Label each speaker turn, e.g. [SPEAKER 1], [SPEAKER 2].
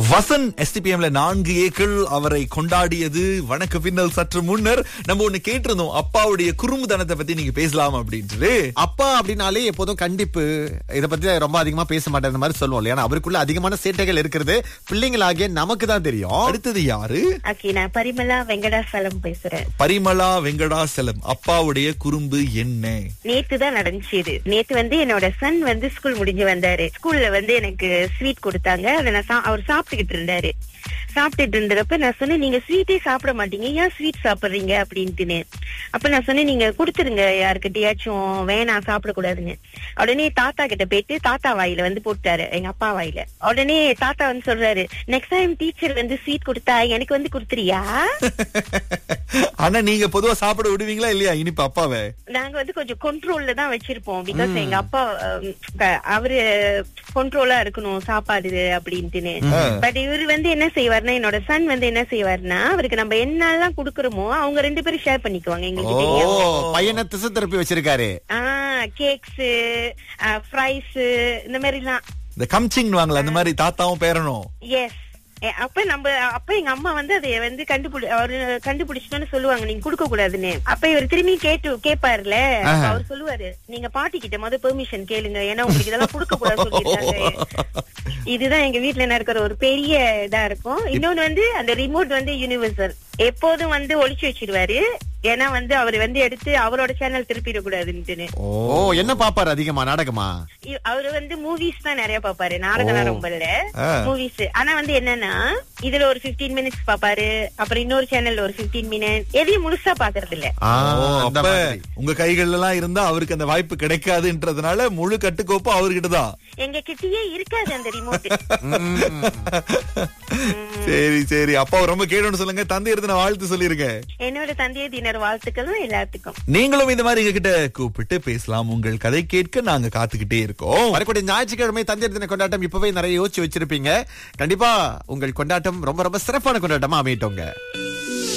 [SPEAKER 1] வசன் எஸ்டிபிஎம்ல நான்கு ஏக்கள் அவரை கொண்டாடியது வணக்க பின்னல் சற்று முன்னர் நம்ம ஒண்ணு கேட்டிருந்தோம் அப்பாவுடைய குறும்புத்தனத்தை பத்தி நீங்க பேசலாம் அப்படின்ட்டு
[SPEAKER 2] அப்பா அப்படின்னாலே எப்போதும் கண்டிப்பு இத பத்தி ரொம்ப அதிகமா பேச மாட்டேன் இந்த மாதிரி சொல்லுவோம் இல்லையா ஆனா அவருக்குள்ள அதிகமான சேட்டைகள் இருக்கிறது பிள்ளைங்களாகிய நமக்கு தான் தெரியும்
[SPEAKER 1] அடுத்தது யாரு
[SPEAKER 3] ஓகே நான் பரிமலா வெங்கடாசலம் பேசுறேன்
[SPEAKER 1] பரிமளா வெங்கடாசலம் அப்பாவுடைய குறும்பு என்ன
[SPEAKER 3] நேத்து தான் நடந்துச்சு இது நேத்து வந்து என்னோட சன் வந்து ஸ்கூல் முடிஞ்சு வந்தாரு ஸ்கூல்ல வந்து எனக்கு ஸ்வீட் கொடுத்தாங்க அதை நான் சா- அவர் சாப்பிட்டுக்கிட்டு இருந்தாரு சாப்பிட்டுட்டு இருந்தப்ப நான் சொன்னேன் நீங்க ஸ்வீட்டே சாப்பிட மாட்டீங்க ஏன் ஸ்வீட் சாப்பிடுறீங்க அப்படின்ட்டுன்னு அப்ப நான் சொன்னேன் நீங்க கொடுத்துருங்க யாருக்கிட்டயாச்சும் வேணாம் சாப்பிடக்கூடாதுன்னு உடனே தாத்தா கிட்ட போயிட்டு தாத்தா வாயில வந்து போட்டாரு எங்க அப்பா வாயில உடனே தாத்தா வந்து சொல்றாரு நெக்ஸ்ட் டைம் டீச்சர் வந்து ஸ்வீட் கொடுத்தா எனக்கு வந்து கொடுத்துறியா
[SPEAKER 1] ஆனா நீங்க பொதுவா சாப்பிட விடுவீங்களா இல்லையா இனிப்பு அப்பாவை
[SPEAKER 3] நாங்க வந்து கொஞ்சம் கண்ட்ரோல்ல தான் வச்சிருப்போம் பிகாஸ் எங்க அப்பா அம், க- அவரு கண்ட்ரோலா இருக்கணும் சாப்பாடு அப்படின்ட்டுன்னு பட் இவர் வந்து என்ன செய்வாருன்னா என்னோட சன் வந்து என்ன செய்வாருன்னா அவருக்கு நம்ம என்னெல்லாம் குடுக்கறோமோ அவங்க ரெண்டு பேரும் ஷேர் பண்ணிக்குவாங்க எங்களுக்கு
[SPEAKER 2] ஓ
[SPEAKER 3] தெரியாம
[SPEAKER 2] பையனை திசை திருப்பி வச்சிருக்காரு
[SPEAKER 3] ஆஹ் கேக்ஸ் ஃப்ரைஸ் இந்த மாதிரி எல்லாம்
[SPEAKER 1] இந்த கம்சிங் வாங்கல அந்த மாதிரி தாத்தாவும் பேரனும்
[SPEAKER 3] எஸ் அப்ப நம்ம அப்ப எங்க அம்மா வந்து அதை வந்து கண்டுபிடி அவரு கண்டுபிடிச்சிட்டோன்னு சொல்லுவாங்க நீங்க குடுக்க கூடாதுன்னு அப்ப இவர் திரும்பி கேட்டு கேப்பாருல அப்ப அவர் சொல்லுவாரு நீங்க பாட்டி கிட்ட முத பெர்மிஷன் கேளுங்க ஏன்னா உங்களுக்கு இதெல்லாம் குடுக்க கூடாது சொல்லிருக்காங்க இதுதான் எங்க வீட்ல நடக்கிற ஒரு பெரிய இதா இருக்கும் இன்னொன்னு வந்து அந்த ரிமோட் வந்து யூனிவர்சல் எப்போதும் வந்து ஒளிச்சு வச்சிருவாரு ஏன்னா வந்து அவர் வந்து எடுத்து அவரோட சேனல் திருப்பிடக்கூடாதுன்ட்டுன்னு
[SPEAKER 2] ஓ என்ன பாப்பாரு அதிகமா நாடகமா
[SPEAKER 3] இ- அவரு வந்து மூவிஸ் தான் நிறைய பாப்பாரு நாடகம் ரொம்ப இல்ல
[SPEAKER 1] ஆ.
[SPEAKER 3] மூவிஸ் ஆனா வந்து என்னன்னா இதுல ஒரு 15 மினிட்ஸ் பாப்பாரு அப்புறம் இன்னொரு சேனல்ல ஒரு 15 மினிட்ஸ் எதையும் முழுசா பாக்குறது இல்ல
[SPEAKER 2] ஆ,
[SPEAKER 1] ஓ,
[SPEAKER 2] அந்த
[SPEAKER 1] அப்ப
[SPEAKER 2] மாதிரி.
[SPEAKER 1] உங்க கைகள்ல எல்லாம் இருந்தா அவருக்கு அந்த வாய்ப்பு கிடைக்காதுன்றதுனால முழு கட்டுக்கோப்பு அவர்கிட்ட தான்
[SPEAKER 3] எங்க கிட்டயே இருக்காது அந்த ரிமோட்
[SPEAKER 2] ம்.
[SPEAKER 1] சரி சரி அப்பாவை ரொம்ப கேடணும்னு சொல்லுங்க தந்தை இருந்து நான் வாழ்த்து சொல்லிருங்க
[SPEAKER 3] என்னோட தந்தைய தினர் வாழ்த்துக்களும் எல்லாத்துக்கும்
[SPEAKER 1] நீங்களும் இந்த மாதிரி எங்ககிட்ட கூப்பிட்டு பேசலாம் உங்கள் கதை கேட்க நாங்க காத்துக்கிட்டே இருக்கோம்
[SPEAKER 2] வரக்கூடிய ஞாயிற்றுக்கிழமை தந்தையர் தின கொண்டாட்டம் இப்பவே நிறைய யோசிச்சு வச்சிருப்பீங்க கண்டிப்பா உங்கள் கொண்டாட்டம் ரொம்ப ரொம்ப சிறப்பான கொண்டாட்டமா அமையட்டோங்க